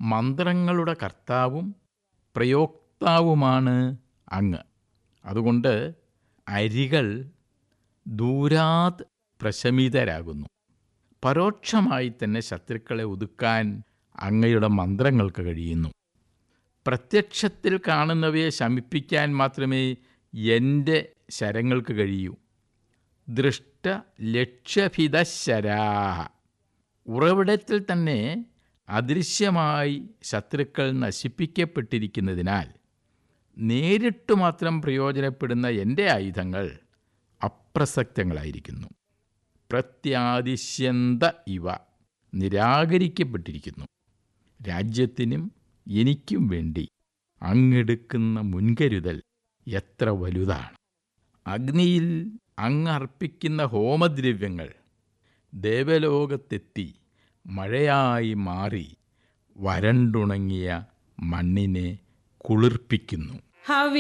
മന്ത്രങ്ങളുടെ കർത്താവും പ്രയോക്താവുമാണ് അങ്ങ് അതുകൊണ്ട് അരികൾ ദൂരാത് പ്രശമിതരാകുന്നു പരോക്ഷമായി തന്നെ ശത്രുക്കളെ ഒതുക്കാൻ അങ്ങയുടെ മന്ത്രങ്ങൾക്ക് കഴിയുന്നു പ്രത്യക്ഷത്തിൽ കാണുന്നവയെ ശമിപ്പിക്കാൻ മാത്രമേ എൻ്റെ ശരങ്ങൾക്ക് കഴിയൂ ദൃഷ്ട ലക്ഷ്യഭിതശരാഹ ഉറവിടത്തിൽ തന്നെ അദൃശ്യമായി ശത്രുക്കൾ നശിപ്പിക്കപ്പെട്ടിരിക്കുന്നതിനാൽ നേരിട്ട് മാത്രം പ്രയോജനപ്പെടുന്ന എൻ്റെ ആയുധങ്ങൾ അപ്രസക്തങ്ങളായിരിക്കുന്നു പ്രത്യാദിശ്യന്ത ഇവ നിരാകരിക്കപ്പെട്ടിരിക്കുന്നു രാജ്യത്തിനും എനിക്കും വേണ്ടി അങ്ങെടുക്കുന്ന മുൻകരുതൽ എത്ര വലുതാണ് അഗ്നിയിൽ അങ്ങ് അർപ്പിക്കുന്ന ഹോമദ്രവ്യങ്ങൾ ദേവലോകത്തെത്തി മഴയായി മാറി വരണ്ടുണങ്ങിയ മണ്ണിനെ കുളിർപ്പിക്കുന്നു How we